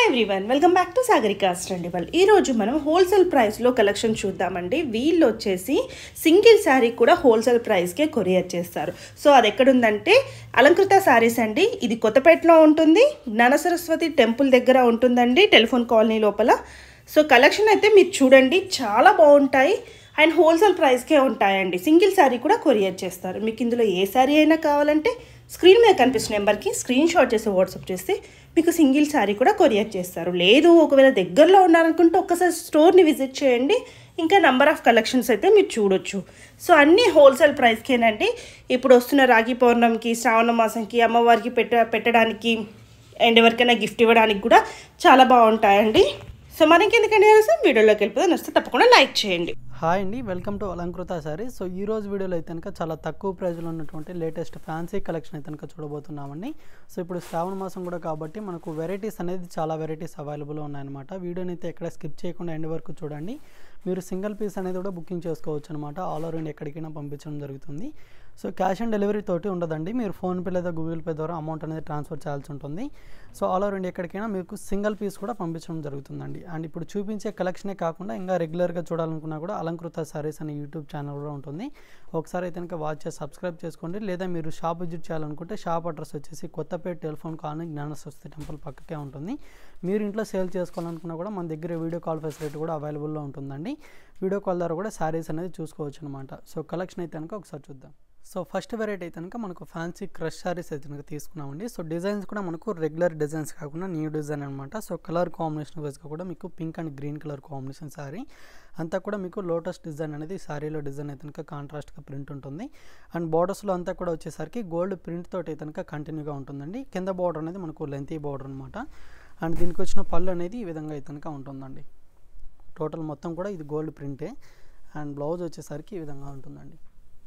everyone welcome back to Sagarika స్టండిబల్ ఈరోజు మనం హోల్సేల్ ప్రైస్లో కలెక్షన్ చూద్దామండి వీళ్ళు వచ్చేసి సింగిల్ శారీ కూడా హోల్సేల్ ప్రైస్కే కొరియర్ చేస్తారు సో అది ఎక్కడుందంటే అలంకృత శారీస్ అండి ఇది కొత్తపేటలో ఉంటుంది జ్ఞాన సరస్వతి టెంపుల్ దగ్గర ఉంటుందండి టెలిఫోన్ కాలనీ లోపల సో కలెక్షన్ అయితే మీరు చూడండి చాలా బాగుంటాయి అండ్ హోల్సేల్ ప్రైస్కే ఉంటాయండి సింగిల్ శారీ కూడా కొరియర్ చేస్తారు మీకు ఇందులో ఏ శారీ అయినా కావాలంటే స్క్రీన్ మీద కనిపిస్తున్న నెంబర్కి స్క్రీన్ షాట్ చేసి వాట్సాప్ చేస్తే మీకు సింగిల్ శారీ కూడా కొరియర్ చేస్తారు లేదు ఒకవేళ దగ్గరలో ఉన్నారనుకుంటే ఒక్కసారి స్టోర్ని విజిట్ చేయండి ఇంకా నంబర్ ఆఫ్ కలెక్షన్స్ అయితే మీరు చూడొచ్చు సో అన్నీ హోల్సేల్ ప్రైస్కేనండి ఇప్పుడు వస్తున్న రాఖీ పౌర్ణమికి శ్రావణ మాసంకి అమ్మవారికి పెట్ట పెట్టడానికి అండ్ ఎవరికైనా గిఫ్ట్ ఇవ్వడానికి కూడా చాలా బాగుంటాయండి సో మనకి ఎందుకంటే ఆలస్యం వీడియోలోకి వెళ్ళిపోతే నచ్చితే తప్పకుండా లైక్ చేయండి హాయ్ అండి welcome to Alankrita sari so ఈ రోజు వీడియోలో అయితే కనుక చాలా తక్కువ ప్రైస్లో ఉన్నటువంటి లేటెస్ట్ ఫ్యాన్సీ కలెక్షన్ అయితే కనుక చూడబోతున్నామండి సో ఇప్పుడు శ్రావణ మాసం కూడా కాబట్టి మనకు వెరైటీస్ అనేది చాలా వెరైటీస్ అవైలబుల్ ఉన్నాయన్నమాట వీడియోని అయితే ఎక్కడ స్కిప్ చేయకుండా ఎండ్ వరకు చూడండి మీరు సింగిల్ పీస్ అనేది కూడా బుకింగ్ చేసుకోవచ్చు అనమాట ఆల్ ఓవర్ ఇండియా ఎక్కడికైనా పంపించడం జరుగుతుంది సో క్యాష్ ఆన్ డెలివరీ తోటి ఉండదండి మీరు ఫోన్పే లేదా గూగుల్ పే ద్వారా అమౌంట్ అనేది ట్రాన్స్ఫర్ చేయాల్సి ఉంటుంది సో ఆల్ ఓవర్ ఇండియా ఎక్కడికైనా మీకు సింగిల్ పీస్ కూడా పంపించడం జరుగుతుందండి అండ్ ఇప్పుడు చూపించే కలెక్షనే కాకుండా ఇంకా రెగ్యులర్గా చూడాలనుకున్నా కూడా అలంకృత సారీస్ అనే యూట్యూబ్ ఛానల్ కూడా ఉంటుంది ఒకసారి అయితే కనుక వాచ్ చేసి సబ్స్క్రైబ్ చేసుకోండి లేదా మీరు షాప్ విజిట్ చేయాలనుకుంటే షాప్ అడ్రస్ వచ్చేసి కొత్తపేట టెలిఫోన్ కాలనీ జ్ఞాన సరస్వతి టెంపుల్ పక్కకే ఉంటుంది మీరు ఇంట్లో సేల్ చేసుకోవాలనుకున్నా కూడా మన దగ్గర వీడియో కాల్ ఫెసిలిటీ కూడా అవైలబుల్లో ఉంటుందండి వీడియో కాల్ ద్వారా కూడా శారీస్ అనేది చూసుకోవచ్చు అనమాట సో కలెక్షన్ అయితే కనుక ఒకసారి చూద్దాం సో ఫస్ట్ వెరైటీ అయితే కనుక మనకు ఫ్యాన్సీ క్రష్ శారీస్ అయితే కనుక తీసుకున్నామండి సో డిజైన్స్ కూడా మనకు రెగ్యులర్ డిజైన్స్ కాకుండా న్యూ డిజైన్ అనమాట సో కలర్ కాంబినేషన్ వైజ్గా కూడా మీకు pink and green colour combination sari అంతా కూడా మీకు లోటస్ డిజైన్ అనేది శారీలో డిజైన్ అయితే కనుక కాంట్రాస్ట్గా ప్రింట్ ఉంటుంది అండ్ బార్డర్స్లో అంతా కూడా వచ్చేసరికి గోల్డ్ ప్రింట్ తోటి అయితే కనుక కంటిన్యూగా ఉంటుందండి కింద బార్డర్ అనేది మనకు లెంతీ బార్డర్ అనమాట అండ్ దీనికి వచ్చిన పళ్ళు అనేది ఈ విధంగా అయితే కనుక ఉంటుందండి టోటల్ మొత్తం కూడా ఇది గోల్డ్ ప్రింటే అండ్ బ్లౌజ్ వచ్చేసరికి ఈ విధంగా ఉంటుందండి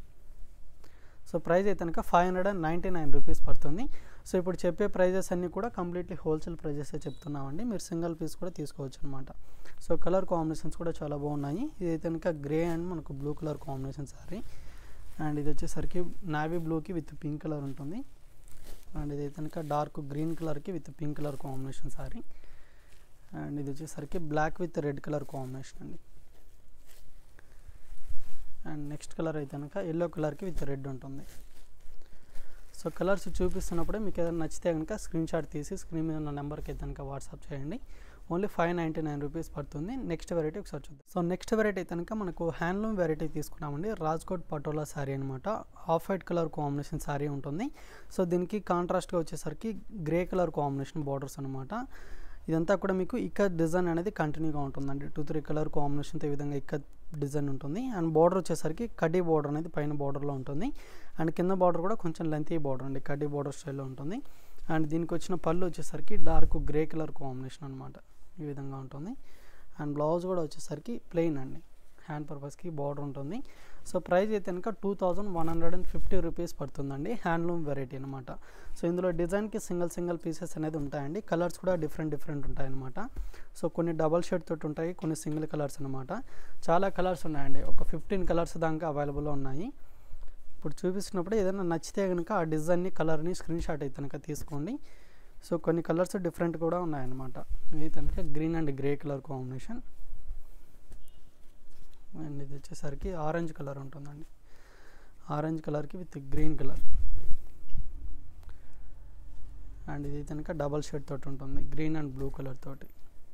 సో ప్రైస్ అయితే కనుక five hundred and ninety nine rupees పడుతుంది సో ఇప్పుడు చెప్పే ప్రైజెస్ అన్నీ కూడా కంప్లీట్లీ హోల్సేల్ ప్రైజెస్ చెప్తున్నామండి మీరు సింగిల్ పీస్ కూడా తీసుకోవచ్చు అనమాట సో కలర్ కాంబినేషన్స్ కూడా చాలా బాగున్నాయి ఇది అయితే కనుక గ్రే అండ్ మనకు blue colour combination sari and ఇది వచ్చేసరికి నావీ బ్లూకి విత్ పింక్ కలర్ ఉంటుంది అండ్ ఇది అయితే కనుక డార్క్ గ్రీన్ కలర్కి with pink colour combination sari and ఇది వచ్చేసరికి black with red colour combination అండి అండ్ నెక్స్ట్ కలర్ అయితే కనుక ఎల్లో కలర్కి విత్ రెడ్ ఉంటుంది సో కలర్స్ చూపిస్తున్నప్పుడే మీకు ఏదైనా నచ్చితే కనుక స్క్రీన్ షాట్ తీసి స్క్రీన్ మీద ఉన్న నెంబర్కి అయితే కనుక వాట్సాప్ చేయండి only five ninety nine rupees పడుతుంది నెక్స్ట్ వెరైటీ ఒకసారి చూద్దాం సో నెక్స్ట్ వెరైటీ అయితే కనుక మనకు హ్యాండ్లూమ్ వెరైటీ తీసుకున్నామండి రాజ్కోట్ పటోలా శారీ అనమాట off white colour combination sari ఉంటుంది సో దీనికి కాంట్రాస్ట్గా వచ్చేసరికి గ్రే కలర్ కాంబినేషన్ బార్డర్స్ అనమాట ఇదంతా కూడా మీకు ఇక్కత్ డిజైన్ అనేది కంటిన్యూగా ఉంటుందండి టూ త్రీ కలర్ కాంబినేషన్తో ఈ విధంగా ఇక్కత్ డిజైన్ ఉంటుంది అండ్ బార్డర్ వచ్చేసరికి కడ్డీ బార్డర్ అనేది పైన బార్డర్లో ఉంటుంది అండ్ కింద బార్డర్ కూడా కొంచెం లెంతీ బార్డర్ అండి కడ్డీ బార్డర్ స్టైల్లో ఉంటుంది అండ్ దీనికి వచ్చిన పళ్ళు వచ్చేసరికి డార్క్ గ్రే కలర్ కాంబినేషన్ అనమాట ఈ విధంగా ఉంటుంది అండ్ బ్లౌజ్ కూడా వచ్చేసరికి ప్లెయిన్ అండి హ్యాండ్ పర్పస్కి బార్డర్ ఉంటుంది సో ప్రైస్ అయితే కనుక two thousand one hundred and fifty rupees పడుతుందండి హ్యాండ్లూమ్ వెరైటీ అనమాట సో ఇందులో డిజైన్కి సింగిల్ సింగిల్ పీసెస్ అనేది ఉంటాయండి కలర్స్ కూడా డిఫరెంట్ డిఫరెంట్ ఉంటాయన్నమాట సో కొన్ని డబల్ షేడ్ తోటి ఉంటాయి కొన్ని సింగిల్ కలర్స్ అనమాట చాలా కలర్స్ ఉన్నాయండి ఒక ఫిఫ్టీన్ కలర్స్ దాకా అవైలబుల్లో ఉన్నాయి ఇప్పుడు చూపిస్తున్నప్పుడు ఏదైనా నచ్చితే కనుక ఆ డిజైన్ని కలర్ని స్క్రీన్ షాట్ అయితే కనుక తీసుకోండి సో కొన్ని కలర్స్ డిఫరెంట్ కూడా ఉన్నాయన్నమాట ఇది కనుక green and grey colour combination and ఇది వచ్చేసరికి ఆరెంజ్ కలర్ ఉంటుందండి ఆరెంజ్ కలర్కి విత్ గ్రీన్ కలర్ అండ్ ఇది కనుక డబల్ షేడ్ తోటి ఉంటుంది గ్రీన్ అండ్ బ్లూ కలర్ తోటి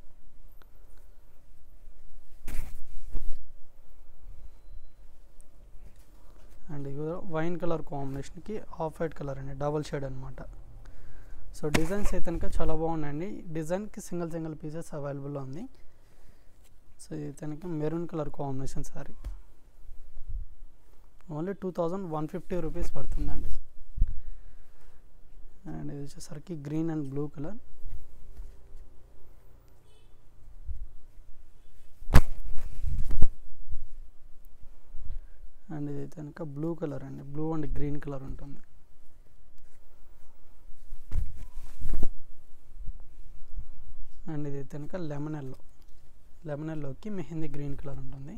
అండ్ ఇది వైన్ కలర్ కాంబినేషన్కి ఆఫ్ వైట్ కలర్ అండి డబల్ షేడ్ అనమాట సో డిజైన్స్ అయితే కనుక చాలా బాగున్నాయండి డిజైన్కి సింగిల్ సింగిల్ పీసెస్ అవైలబుల్లో ఉంది సో ఇది కనుక maroon colour combination sari only two thousand one fifty rupees పడుతుందండి అండ్ ఇది వచ్చేసరికి green and blue colour and ఇది కనుక బ్లూ కలర్ అండి బ్లూ అండ్ గ్రీన్ కలర్ ఉంటుంది అండ్ ఇది కనుక లెమన్ ఎల్లో లెమన్ ఎల్లోకి మెహందీ గ్రీన్ కలర్ ఉంటుంది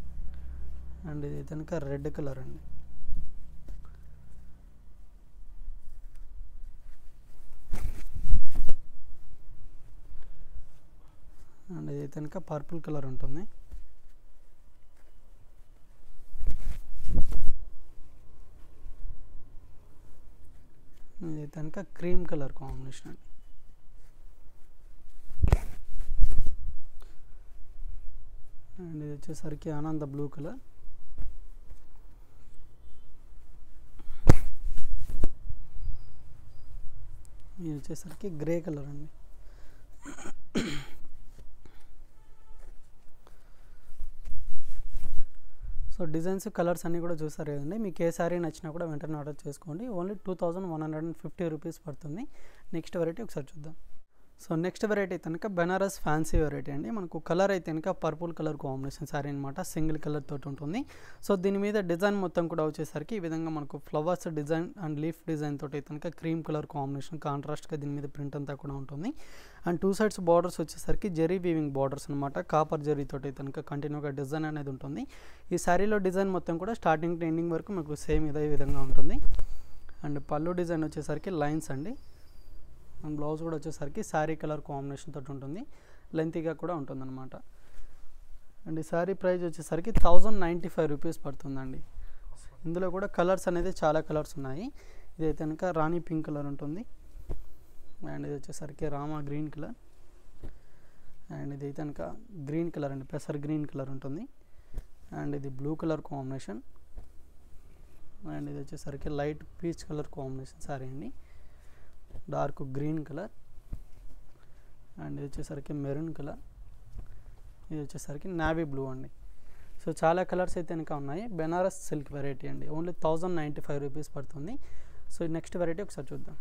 అండ్ ఇది కనుక రెడ్ కలర్ అండి ఇది కనుక పర్పుల్ కలర్ ఉంటుంది ఇది కనుక క్రీమ్ కలర్ కాంబినేషన్ అండి అండ్ ఇది వచ్చేసరికి ఆనంద బ్లూ కలర్ ఇది వచ్చేసరికి గ్రే కలర్ అండి సో డిజైన్స్ కలర్స్ అన్నీ కూడా చూసారు కదండి మీకు ఏ శారీ నచ్చినా కూడా వెంటనే ఆర్డర్ చేసుకోండి only two thousand one hundred and fifty rupees పడుతుంది నెక్స్ట్ వెరైటీ ఒకసారి చూద్దాం సో నెక్స్ట్ వెరైటీ కనుక బెనారస్ ఫ్యాన్సీ వెరైటీ అండి మనకు కలర్ అయితే కనుక పర్పుల్ కలర్ కాంబినేషన్ శారీ అనమాట సింగిల్ కలర్ తోటి ఉంటుంది సో దీని మీద డిజైన్ మొత్తం కూడా వచ్చేసరికి ఈ విధంగా మనకు flowers design and leaf design తోటి కనుక క్రీమ్ కలర్ కాంబినేషన్ కాంట్రాస్ట్గా దీని మీద ప్రింట్ అంతా కూడా ఉంటుంది అండ్ టూ సైడ్స్ బార్డర్స్ వచ్చేసరికి జెరీ వీవింగ్ బార్డర్స్ అనమాట కాపర్ జెరీ తోటి కనుక కంటిన్యూగా డిజైన్ అనేది ఉంటుంది ఈ శారీలో డిజైన్ మొత్తం కూడా స్టార్టింగ్ టు ఎండింగ్ వరకు మీకు సేమ్ ఇదే విధంగా ఉంటుంది అండ్ పళ్ళు డిజైన్ వచ్చేసరికి లైన్స్ అండి అండ్ బ్లౌజ్ కూడా వచ్చేసరికి శారీ కలర్ కాంబినేషన్ తోటి ఉంటుంది లెంతీగా కూడా ఉంటుంది అనమాట అండ్ ఈ శారీ ప్రైస్ వచ్చేసరికి థౌజండ్ నైంటీ ఫైవ్ రూపీస్ పడుతుందండి ఇందులో కూడా కలర్స్ అనేది చాలా కలర్స్ ఉన్నాయి ఇదైతే కనుక రాణి పింక్ కలర్ ఉంటుంది అండ్ ఇది వచ్చేసరికి రామా గ్రీన్ కలర్ అండ్ ఇది అయితే కనుక గ్రీన్ కలర్ అండి పెసర్ గ్రీన్ కలర్ ఉంటుంది అండ్ ఇది బ్లూ కలర్ కాంబినేషన్ అండ్ ఇది వచ్చేసరికి light peach colour combination sari అండి డార్క్ గ్రీన్ కలర్ అండ్ ఇది వచ్చేసరికి మెరూన్ కలర్ ఇది వచ్చేసరికి నావీ బ్లూ అండి సో చాలా కలర్స్ అయితే ఇంకా ఉన్నాయి బెనారస్ సిల్క్ వెరైటీ అండి only thousand ninety five rupees పడుతుంది సో నెక్స్ట్ వెరైటీ ఒకసారి చూద్దాం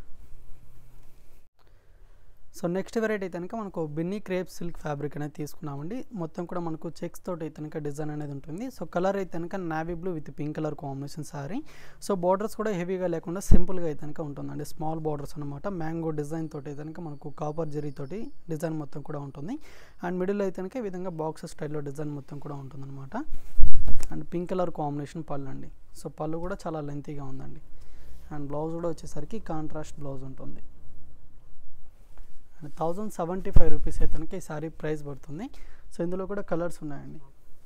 సో నెక్స్ట్ వెరైటీ కనుక మనకు బిన్నీ క్రేప్ సిల్క్ ఫ్యాబ్రిక్ అనేది తీసుకున్నామండి మొత్తం కూడా మనకు చెక్స్ తోటి అయితే కనుక డిజైన్ అనేది ఉంటుంది సో కలర్ అయితే కనుక navy blue with pink colour combination sari so borders కూడా హెవీగా లేకుండా సింపుల్గా అయితే కనుక ఉంటుందండి స్మాల్ బార్డర్స్ అనమాట మ్యాంగో డిజైన్ తోటి అయితే కనుక మనకు కాపర్ జరీ తోటి డిజైన్ మొత్తం కూడా ఉంటుంది అండ్ మిడిల్ అయితే కనుక ఈ విధంగా బాక్స్ స్టైల్లో డిజైన్ మొత్తం కూడా ఉంటుందన్నమాట అండ్ పింక్ కలర్ కాంబినేషన్ పళ్ళు అండి సో పళ్ళు కూడా చాలా లెంతీగా ఉందండి అండ్ బ్లౌజ్ కూడా వచ్చేసరికి కాంట్రాస్ట్ బ్లౌజ్ ఉంటుంది and thousand seventy five rupees అయితే కనుక ఈ సారీ ప్రైస్ పడుతుంది సో ఇందులో కూడా కలర్స్ ఉన్నాయండి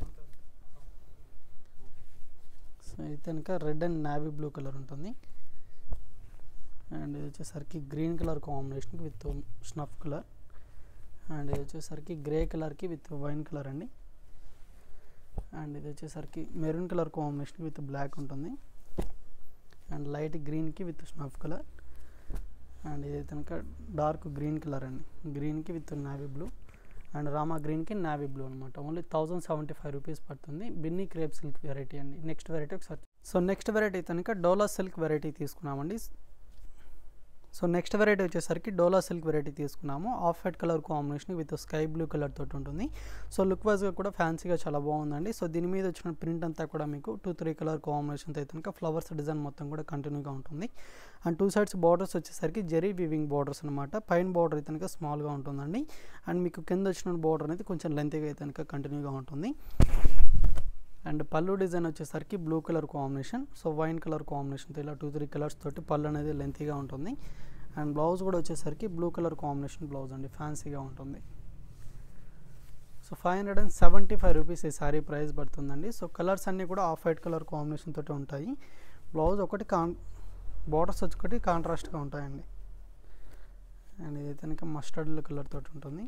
సో అయితే కనుక red and navy blue colour ఉంటుంది అండ్ ఇది వచ్చేసరికి green colour combination with snuff colour and ఇది వచ్చేసరికి గ్రే కలర్కి విత్ వైన్ కలర్ అండి అండ్ ఇది వచ్చేసరికి maroon colour combination with black ఉంటుంది అండ్ లైట్ గ్రీన్కి విత్ స్నఫ్ కలర్ అండ్ ఇది కనుక డార్క్ గ్రీన్ కలర్ అండి గ్రీన్కి with navy blue and Rama గ్రీన్కి నావీ బ్లూ అనమాట only thousand seventy five rupees పడుతుంది బిన్నీ క్రేప్ సిల్క్ వెరైటీ అండి నెక్స్ట్ వెరైటీ ఒకసారి సో నెక్స్ట్ వెరైటీ కనుక డోలా సిల్క్ వెరైటీ తీసుకున్నామండి సో నెక్స్ట్ వెరైటీ వచ్చేసరికి డోలా సిల్క్ వెరైటీ తీసుకున్నాము off white colour combination with sky blue colour తోటి ఉంటుంది సో లుక్ వైజ్గా కూడా ఫ్యాన్సీగా చాలా బాగుందండి సో దీని మీద వచ్చిన ప్రింట్ అంతా కూడా మీకు టూ త్రీ కలర్ కాంబినేషన్తో అయితే కనుక ఫ్లవర్స్ డిజైన్ మొత్తం కూడా కంటిన్యూగా ఉంటుంది అండ్ టూ సైడ్స్ బార్డర్స్ వచ్చేసరికి జెరీ వివింగ్ బార్డర్స్ అనమాట పైన బార్డర్ అయితే కనుక స్మాల్గా ఉంటుందండి అండ్ మీకు కింద వచ్చిన బార్డర్ అనేది కొంచెం లెంతీగా అయితే కనుక కంటిన్యూగా ఉంటుంది అండ్ పళ్ళు డిజైన్ వచ్చేసరికి blue colour combination so wine colour కాంబినేషన్తో ఇలా టూ త్రీ కలర్స్ తోటి పళ్ళు అనేది లెంతీగా ఉంటుంది అండ్ బ్లౌజ్ కూడా వచ్చేసరికి బ్లూ కలర్ కాంబినేషన్ బ్లౌజ్ అండి ఫ్యాన్సీగా ఉంటుంది so five hundred and seventy five rupees ఈ శారీ ప్రైస్ పడుతుందండి సో కలర్స్ అన్నీ కూడా ఆఫ్ వైట్ కలర్ కాంబినేషన్ తోటి ఉంటాయి బ్లౌజ్ ఒకటి కాన్ బార్డర్స్ ఒకటి కాంట్రాస్ట్గా ఉంటాయండి అండ్ ఇది కనుక మస్టర్డ్ కలర్ తోటి ఉంటుంది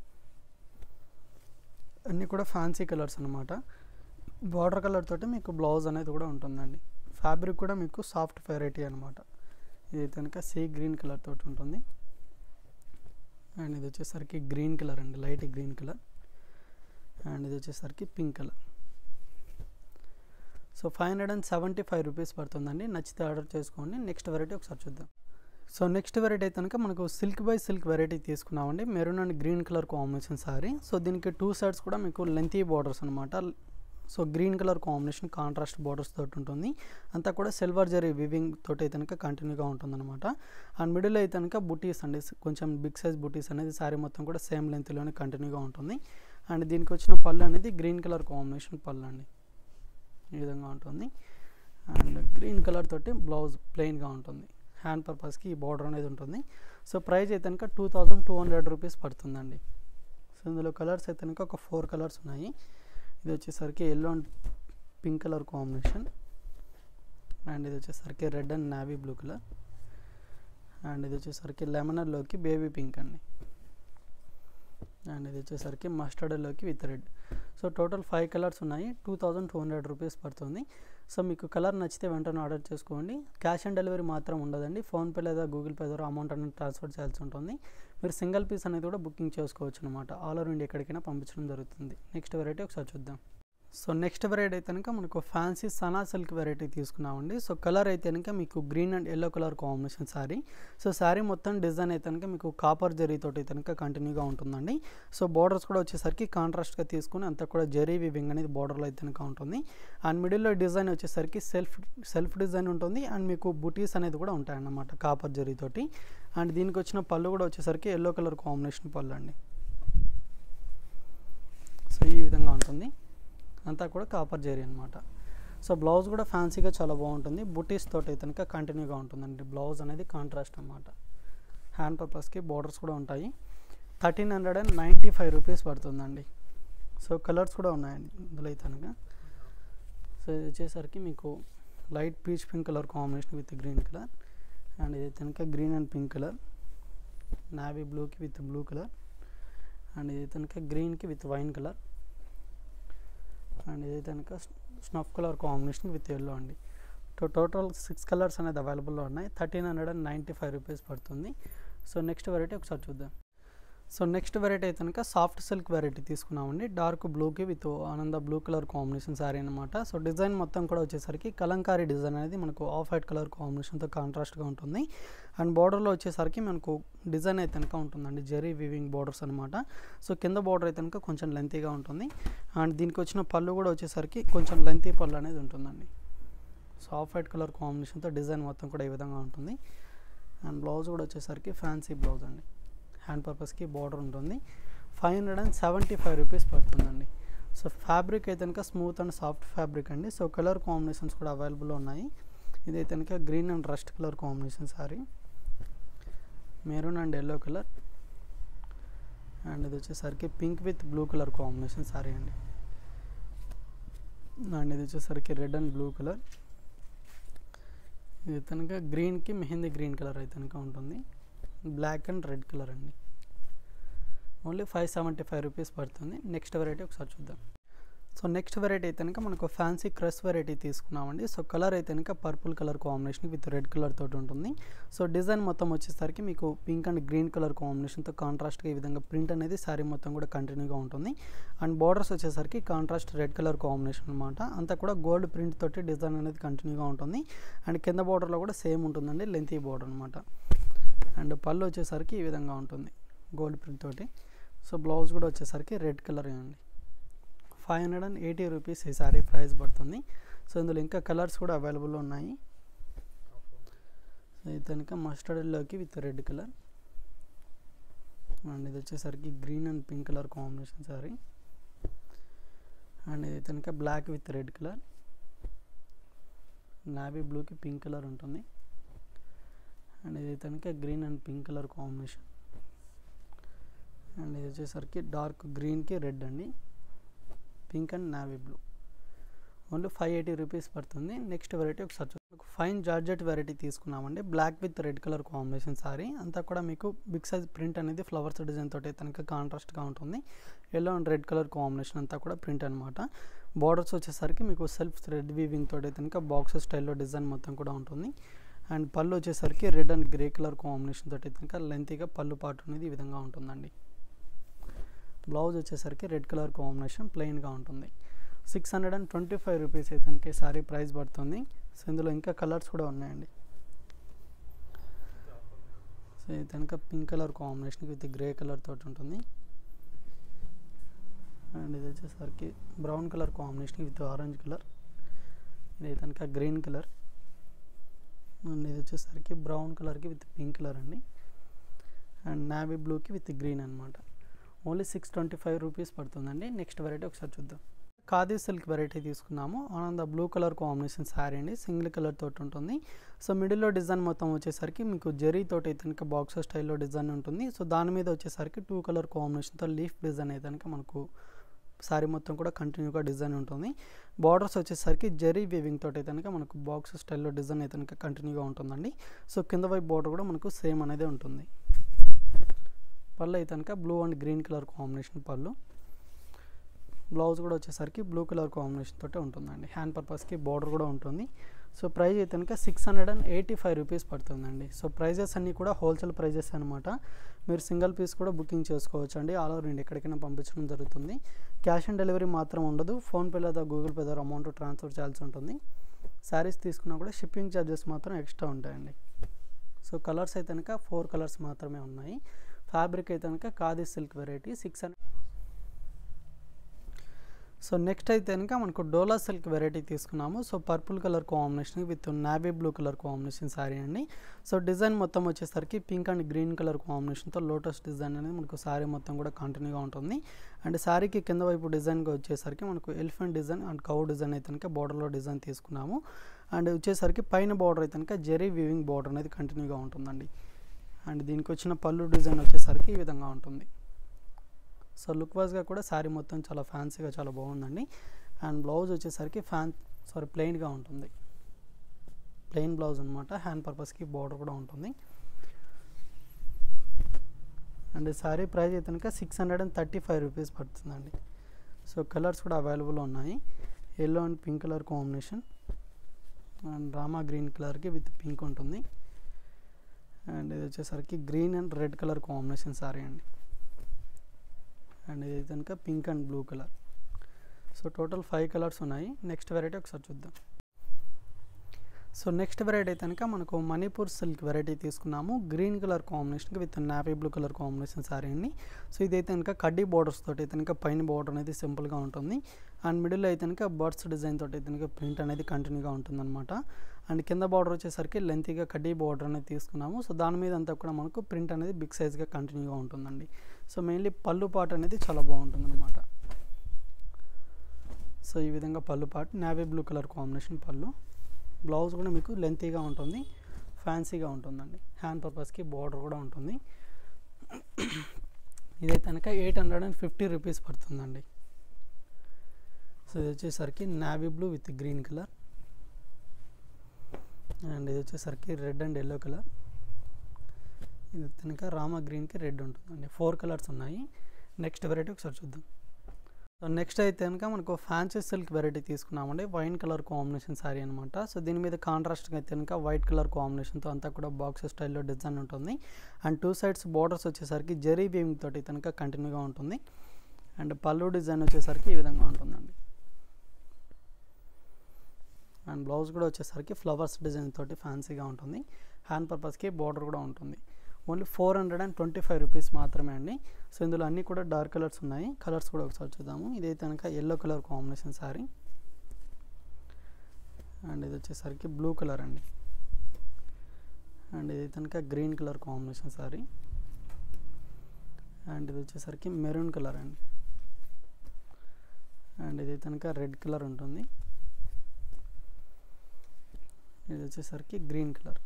అన్నీ కూడా ఫ్యాన్సీ కలర్స్ అనమాట బార్డర్ కలర్ తోటి మీకు బ్లౌజ్ అనేది కూడా ఉంటుందండి ఫ్యాబ్రిక్ కూడా మీకు సాఫ్ట్ వెరైటీ అనమాట ఇది కనుక సీ గ్రీన్ కలర్ తోటి ఉంటుంది అండ్ ఇది వచ్చేసరికి గ్రీన్ కలర్ అండి లైట్ గ్రీన్ కలర్ అండ్ ఇది వచ్చేసరికి pink colour so five hundred and seventy five rupees పడుతుందండి నచ్చితే ఆర్డర్ చేసుకోండి నెక్స్ట్ వెరైటీ ఒకసారి చూద్దాం సో నెక్స్ట్ వెరైటీ అయితే కనుక మనకు సిల్క్ బై సిల్క్ వెరైటీ తీసుకున్నామండి maroon and green colour combination sari so దీనికి టూ సైడ్స్ కూడా మీకు లెంతీ బార్డర్స్ అనమాట so green colour combination contrast borders తోటి ఉంటుంది అంతా కూడా సిల్వర్ జరీ వివింగ్ తోటి అయితే కనుక కంటిన్యూగా ఉంటుందన్నమాట అండ్ మిడిల్ అయితే కనుక బుటీస్ అండి కొంచెం బిగ్ సైజ్ బుటీస్ అనేది శారీ మొత్తం కూడా సేమ్ లెంత్లోనే కంటిన్యూగా ఉంటుంది అండ్ దీనికి వచ్చిన పళ్ళు అనేది గ్రీన్ కలర్ కాంబినేషన్ పళ్ళు అండి ఈ విధంగా ఉంటుంది అండ్ గ్రీన్ కలర్ తోటి బ్లౌజ్ ప్లెయిన్గా ఉంటుంది హ్యాండ్ పర్పస్కి ఈ బార్డర్ అనేది ఉంటుంది సో ప్రైస్ అయితే కనుక two thousand two hundred rupees పడుతుందండి సో ఇందులో కలర్స్ అయితే కనుక ఒక ఫోర్ కలర్స్ ఉన్నాయి ఇది వచ్చేసరికి yellow and pink colour combination and ఇది వచ్చేసరికి red and navy blue colour and ఇది వచ్చేసరికి లెమనర్లోకి బేబీ పింక్ అండి అండ్ ఇది వచ్చేసరికి మస్టర్డ్లోకి with red so total five colours ఉన్నాయి two thousand two hundred rupees పడుతుంది సో మీకు కలర్ నచ్చితే వెంటనే ఆర్డర్ చేసుకోండి క్యాష్ ఆన్ డెలివరీ మాత్రం ఉండదండి ఫోన్పే లేదా గూగుల్ పే ద్వారా అమౌంట్ అనేది ట్రాన్స్ఫర్ చేయాల్సి ఉంటుంది మీరు సింగిల్ పీస్ అనేది కూడా బుకింగ్ చేసుకోవచ్చు అనమాట ఆల్ ఓవర్ ఇండియా ఎక్కడికైనా పంపించడం జరుగుతుంది నెక్స్ట్ వెరైటీ ఒకసారి చూద్దాం సో నెక్స్ట్ వెరైటీ అయితే కనుక మనకు ఫ్యాన్సీ సనా సిల్క్ వెరైటీ తీసుకున్నామండి సో కలర్ అయితే కనుక మీకు green and yellow colour combination sari so sari మొత్తం డిజైన్ అయితే కనుక మీకు కాపర్ జరీతోటి అయితే కనుక కంటిన్యూగా ఉంటుందండి సో బార్డర్స్ కూడా వచ్చేసరికి కాంట్రాస్ట్గా తీసుకుని అంతా కూడా జరీ వివింగ్ అనేది బార్డర్లో అయితే కనుక ఉంటుంది అండ్ మిడిల్లో డిజైన్ వచ్చేసరికి సెల్ఫ్ సెల్ఫ్ డిజైన్ ఉంటుంది అండ్ మీకు బుటీస్ అనేది కూడా ఉంటాయన్నమాట కాపర్ జరీతోటి అండ్ దీనికి వచ్చిన పళ్ళు కూడా వచ్చేసరికి ఎల్లో కలర్ కాంబినేషన్ పళ్ళు అండి సో ఈ విధంగా ఉంటుంది అంతా కూడా కాపర్ జరీ అనమాట సో బ్లౌజ్ కూడా ఫ్యాన్సీగా చాలా బాగుంటుంది బుటీస్ తోటి అయితే కనుక కంటిన్యూగా ఉంటుందండి బ్లౌజ్ అనేది కాంట్రాస్ట్ అనమాట హ్యాండ్ పర్పస్కి బార్డర్స్ కూడా ఉంటాయి thirteen hundred and ninety five rupees పడుతుందండి సో కలర్స్ కూడా ఉన్నాయండి ఇందులో అయితే కనుక సో ఇది వచ్చేసరికి మీకు light peach pink colour combination with green colour and ఇది కనుక green and pink colour navy బ్లూకి విత్ బ్లూ కలర్ అండ్ ఇది కనుక గ్రీన్కి విత్ వైన్ కలర్ అండ్ ఇది కనుక snuff colour combination with yellow అండి టోటల్ సిక్స్ కలర్స్ అనేది అవైలబుల్లో ఉన్నాయి thirteen hundred and ninety five rupees పడుతుంది సో నెక్స్ట్ వెరైటీ ఒకసారి చూద్దాం సో నెక్స్ట్ వెరైటీ అయితే కనుక సాఫ్ట్ సిల్క్ వెరైటీ తీసుకున్నామండి డార్క్ బ్లూకి విత్ ఆనంద బ్లూ కలర్ కాంబినేషన్ శారీ అనమాట సో డిజైన్ మొత్తం కూడా వచ్చేసరికి కలంకారీ డిజైన్ అనేది మనకు ఆఫ్ వైట్ కలర్ కాంబినేషన్తో కాంట్రాస్ట్గా ఉంటుంది అండ్ బార్డర్లో వచ్చేసరికి మనకు డిజైన్ అయితే కనుక ఉంటుందండి జెరీ వివింగ్ బార్డర్స్ అనమాట సో కింద బార్డర్ అయితే కనుక కొంచెం లెంతీగా ఉంటుంది అండ్ దీనికి వచ్చిన పళ్ళు కూడా వచ్చేసరికి కొంచెం లెంతీ పళ్ళు అనేది ఉంటుందండి సో ఆఫ్ వైట్ కలర్ కాంబినేషన్తో డిజైన్ మొత్తం కూడా ఈ విధంగా ఉంటుంది అండ్ బ్లౌజ్ కూడా వచ్చేసరికి ఫ్యాన్సీ బ్లౌజ్ అండి హ్యాండ్ పర్పస్కి బార్డర్ ఉంటుంది five hundred and seventy five rupees పడుతుందండి సో ఫ్యాబ్రిక్ అయితే కనుక స్మూత్ అండ్ సాఫ్ట్ ఫ్యాబ్రిక్ అండి సో కలర్ కాంబినేషన్స్ కూడా అవైలబుల్ ఉన్నాయి ఇది కనుక green and rust colour combination sari maroon and yellow colour and ఇది వచ్చేసరికి pink with blue colour combination sari అండి అండ్ ఇది వచ్చేసరికి రెడ్ అండ్ బ్లూ కలర్ ఇది కనుక గ్రీన్కి మెహందీ గ్రీన్ కలర్ అయితే కనుక ఉంటుంది బ్లాక్ అండ్ రెడ్ కలర్ అండి only five seventy five rupees పడుతుంది నెక్స్ట్ వెరైటీ ఒకసారి చూద్దాం సో నెక్స్ట్ వెరైటీ అయితే కనుక మనకు ఫ్యాన్సీ క్రష్ వెరైటీ తీసుకున్నామండి సో కలర్ అయితే కనుక purple colour combination with red colour తోటి ఉంటుంది సో డిజైన్ మొత్తం వచ్చేసరికి మీకు పింక్ అండ్ గ్రీన్ కలర్ కాంబినేషన్తో కాంట్రాస్ట్గా ఈ విధంగా ప్రింట్ అనేది శారీ మొత్తం కూడా కంటిన్యూగా ఉంటుంది అండ్ బార్డర్స్ వచ్చేసరికి కాంట్రాస్ట్ రెడ్ కలర్ కాంబినేషన్ అనమాట అంతా కూడా గోల్డ్ ప్రింట్ తోటి డిజైన్ అనేది కంటిన్యూగా ఉంటుంది అండ్ కింద బార్డర్లో కూడా సేమ్ ఉంటుందండి లెంతీ బార్డర్ అనమాట అండ్ పళ్ళు వచ్చేసరికి ఈ విధంగా ఉంటుంది గోల్డ్ ప్రింట్ తోటి సో బ్లౌజ్ కూడా వచ్చేసరికి రెడ్ కలర్ అండి five hundred and eighty rupees ఈ సారీ ప్రైస్ పడుతుంది సో ఇందులో ఇంకా కలర్స్ కూడా అవైలబుల్ ఉన్నాయి సో ఇది కనుక మస్టర్డ్లోకి విత్ రెడ్ కలర్ అండ్ ఇది వచ్చేసరికి green and pink colour combination sari and ఇది కనుక black with red colour navy బ్లూకి పింక్ కలర్ ఉంటుంది అండ్ ఇది కనుక green and pink colour combination and ఇది వచ్చేసరికి డార్క్ గ్రీన్కి రెడ్ అండి pink and navy blue only five eighty rupees పడుతుంది నెక్స్ట్ వెరైటీ ఒకసారి చూద్దాం ఫైన్ జార్జెట్ వెరైటీ తీసుకున్నామండి black with red colour combination sari అంతా కూడా మీకు బిగ్ సైజ్ ప్రింట్ అనేది ఫ్లవర్స్ డిజైన్ తోటి తనక కాంట్రాస్ట్గా ఉంటుంది yellow and red colour combination అంతా కూడా ప్రింట్ అనమాట బార్డర్స్ వచ్చేసరికి మీకు సెల్ఫ్ థ్రెడ్ వీవింగ్ తోటి కనుక బాక్స్ స్టైల్లో డిజైన్ మొత్తం కూడా ఉంటుంది అండ్ పళ్ళు వచ్చేసరికి red and grey colour combination తోటి కనుక లెంతీగా పళ్ళు పాటు అనేది ఈ విధంగా ఉంటుందండి బ్లౌజ్ వచ్చేసరికి రెడ్ కలర్ కాంబినేషన్ ప్లెయిన్గా ఉంటుంది six hundred and twenty five rupees అయితే సారీ ప్రైస్ పడుతుంది సో ఇందులో ఇంకా కలర్స్ కూడా ఉన్నాయండి సో ఇది కనుక pink colour combination with grey colour తోటి ఉంటుంది అండ్ ఇది వచ్చేసరికి brown colour combination with orange colour ఇది కనుక గ్రీన్ కలర్ అండ్ ఇది వచ్చేసరికి బ్రౌన్ కలర్కి విత్ పింక్ కలర్ అండి అండ్ నావీ బ్లూకి విత్ గ్రీన్ అనమాట only six twenty five rupees పడుతుందండి నెక్స్ట్ వెరైటీ ఒకసారి చూద్దాం ఖాదీ సిల్క్ వెరైటీ తీసుకున్నాము ఆనంద బ్లూ కలర్ కాంబినేషన్ శారీ అండి సింగిల్ కలర్ తోటి ఉంటుంది సో మిడిల్లో డిజైన్ మొత్తం వచ్చేసరికి మీకు జెరీ తోటి అయితే కనుక బాక్సర్ స్టైల్లో డిజైన్ ఉంటుంది సో దాని మీద వచ్చేసరికి టూ కలర్ కాంబినేషన్తో లీఫ్ డిజైన్ అయితే కనుక మనకు శారీ మొత్తం కూడా కంటిన్యూగా డిజైన్ ఉంటుంది బార్డర్స్ వచ్చేసరికి జెరీ వీవింగ్ తోటి అయితే కనుక మనకు బాక్స్ స్టైల్లో డిజైన్ అయితే కనుక కంటిన్యూగా ఉంటుందండి సో కింద వైపు బార్డర్ కూడా మనకు సేమ్ అనేది ఉంటుంది పళ్ళు అయితే కనుక blue and green colour combination pallu blouse కూడా వచ్చేసరికి బ్లూ కలర్ కాంబినేషన్ తోటే ఉంటుందండి హ్యాండ్ పర్పస్కి బార్డర్ కూడా ఉంటుంది సో ప్రైస్ అయితే కనుక six hundred and eighty five rupees పడుతుందండి సో ప్రైజెస్ అన్నీ కూడా హోల్సేల్ ప్రైజెస్ అనమాట మీరు సింగిల్ పీస్ కూడా బుకింగ్ చేసుకోవచ్చు అండి ఆల్ ఓవర్ ఇండియా ఎక్కడికైనా పంపించడం జరుగుతుంది క్యాష్ ఆన్ డెలివరీ మాత్రం ఉండదు ఫోన్పే లేదా గూగుల్ పే ద్వారా అమౌంట్ ట్రాన్స్ఫర్ చేయాల్సి ఉంటుంది శారీస్ తీసుకున్నా కూడా షిప్పింగ్ ఛార్జెస్ మాత్రం ఎక్స్ట్రా ఉంటాయండి సో కలర్స్ అయితే కనుక ఫోర్ కలర్స్ మాత్రమే ఉన్నాయి ఫ్యాబ్రిక్ అయితే కనుక khadi silk variety six hundred so next అయితే కనుక మనకు డోలా సిల్క్ వెరైటీ తీసుకున్నాము so purple colour combination with navy blue colour combination sari అండి సో డిజైన్ మొత్తం వచ్చేసరికి పింక్ అండ్ గ్రీన్ కలర్ కాంబినేషన్తో లోటస్ డిజైన్ అనేది మనకు శారీ మొత్తం కూడా కంటిన్యూగా ఉంటుంది అండ్ శారీకి కింద వైపు డిజైన్గా వచ్చేసరికి మనకు elephant design and cow design అయితే కనుక బార్డర్లో డిజైన్ తీసుకున్నాము అండ్ వచ్చేసరికి పైన బార్డర్ అయితే కనుక జెరీ వీవింగ్ బార్డర్ అనేది కంటిన్యూగా ఉంటుందండి అండ్ దీనికి వచ్చిన పళ్ళు డిజైన్ వచ్చేసరికి ఈ విధంగా ఉంటుంది సో లుక్ వైజ్గా కూడా శారీ మొత్తం చాలా ఫ్యాన్సీగా చాలా బాగుందండి అండ్ బ్లౌజ్ వచ్చేసరికి ఫ్యాన్ సారీ ప్లెయిన్గా ఉంటుంది ప్లెయిన్ బ్లౌజ్ అనమాట హ్యాండ్ పర్పస్కి బార్డర్ కూడా ఉంటుంది అండ్ శారీ ప్రైస్ అయితే కనుక six hundred and thirty five rupees పడుతుందండి సో కలర్స్ కూడా అవైలబుల్ ఉన్నాయి yellow and pink colour combination and rama green కలర్కి విత్ పింక్ ఉంటుంది అండ్ ఇది వచ్చేసరికి green and red colour combination sari అండి అండ్ ఇది కనుక pink and blue colour so total five colours ఉన్నాయి నెక్స్ట్ వెరైటీ ఒకసారి చూద్దాం సో నెక్స్ట్ వెరైటీ అయితే కనుక మనకు మణిపూర్ సిల్క్ వెరైటీ తీసుకున్నాము గ్రీన్ కలర్ కాంబినేషన్కి with navy blue colour combination sari అండి సో ఇదైతే కనుక కడ్డీ బార్డర్స్ తోటి అయితే కనుక పైన బార్డర్ అనేది సింపుల్గా ఉంటుంది అండ్ మిడిల్లో అయితే కనుక బర్డ్స్ డిజైన్ తోటి అయితే కనుక ప్రింట్ అనేది కంటిన్యూగా ఉంటుందన్నమాట అండ్ కింద బార్డర్ వచ్చేసరికి లెంతీగా కడ్డీ బార్డర్ అనేది తీసుకున్నాము సో దాని మీద అంతా కూడా మనకు ప్రింట్ అనేది బిగ్ సైజ్గా కంటిన్యూగా ఉంటుందండి సో మెయిన్లీ పళ్ళు పాట అనేది చాలా బాగుంటుంది అనమాట సో ఈ విధంగా పళ్ళు పాటు navy blue colour combination pallu blouse కూడా మీకు లెంతీగా ఉంటుంది ఫ్యాన్సీగా ఉంటుందండి హ్యాండ్ పర్పస్కి బార్డర్ కూడా ఉంటుంది ఇదైతే కనుక eight hundred and fifty rupees పడుతుందండి సో ఇది వచ్చేసరికి navy blue with green colour and ఇది వచ్చేసరికి రెడ్ అండ్ ఎల్లో కలర్ ఇది కనుక రామా గ్రీన్కి రెడ్ ఉంటుందండి ఫోర్ కలర్స్ ఉన్నాయి నెక్స్ట్ వెరైటీ ఒకసారి చూద్దాం సో నెక్స్ట్ అయితే కనుక మనకు ఫ్యాన్సీ సిల్క్ వెరైటీ తీసుకున్నామండి వైన్ కలర్ కాంబినేషన్ శారీ అనమాట సో దీని మీద కాంట్రాస్ట్గా అయితే కనుక వైట్ కలర్ కాంబినేషన్తో అంతా కూడా బాక్స్ స్టైల్లో డిజైన్ ఉంటుంది అండ్ టూ సైడ్స్ బార్డర్స్ వచ్చేసరికి జెరీ వీవింగ్ తోటి కనుక కంటిన్యూగా ఉంటుంది అండ్ పళ్ళు డిజైన్ వచ్చేసరికి ఈ విధంగా ఉంటుందండి అండ్ బ్లౌజ్ కూడా వచ్చేసరికి ఫ్లవర్స్ డిజైన్ తోటి ఫ్యాన్సీగా ఉంటుంది హ్యాండ్ పర్పస్కి బార్డర్ కూడా ఉంటుంది only four hundred and twenty five rupees మాత్రమే అండి సో ఇందులో అన్నీ కూడా డార్క్ కలర్స్ ఉన్నాయి కలర్స్ కూడా ఒకసారి చూద్దాము ఇదైతే కనుక yellow colour combination sari and ఇది వచ్చేసరికి బ్లూ కలర్ అండి అండ్ ఇది కనుక green colour combination sari and ఇది వచ్చేసరికి మెరూన్ కలర్ అండి అండ్ ఇది కనుక రెడ్ కలర్ ఉంటుంది ఇది వచ్చేసరికి green colour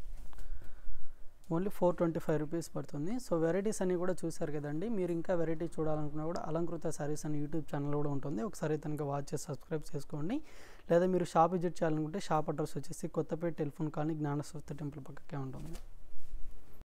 only four twenty five rupees పడుతుంది సో వెరైటీస్ అన్నీ కూడా చూసారు కదండి మీరు ఇంకా వెరైటీ చూడాలనుకున్నా కూడా అలంకృత సారీస్ అని యూట్యూబ్ ఛానల్ కూడా ఉంటుంది ఒకసారి కనుక వాచ్ చేసి సబ్స్క్రైబ్ చేసుకోండి లేదా మీరు షాప్ విజిట్ చేయాలనుకుంటే షాప్ అడ్రస్ వచ్చేసి కొత్తపేట టెలిఫోన్ కానీ జ్ఞానస్వస్థ టెంపుల్ పక్కకే ఉంటుంది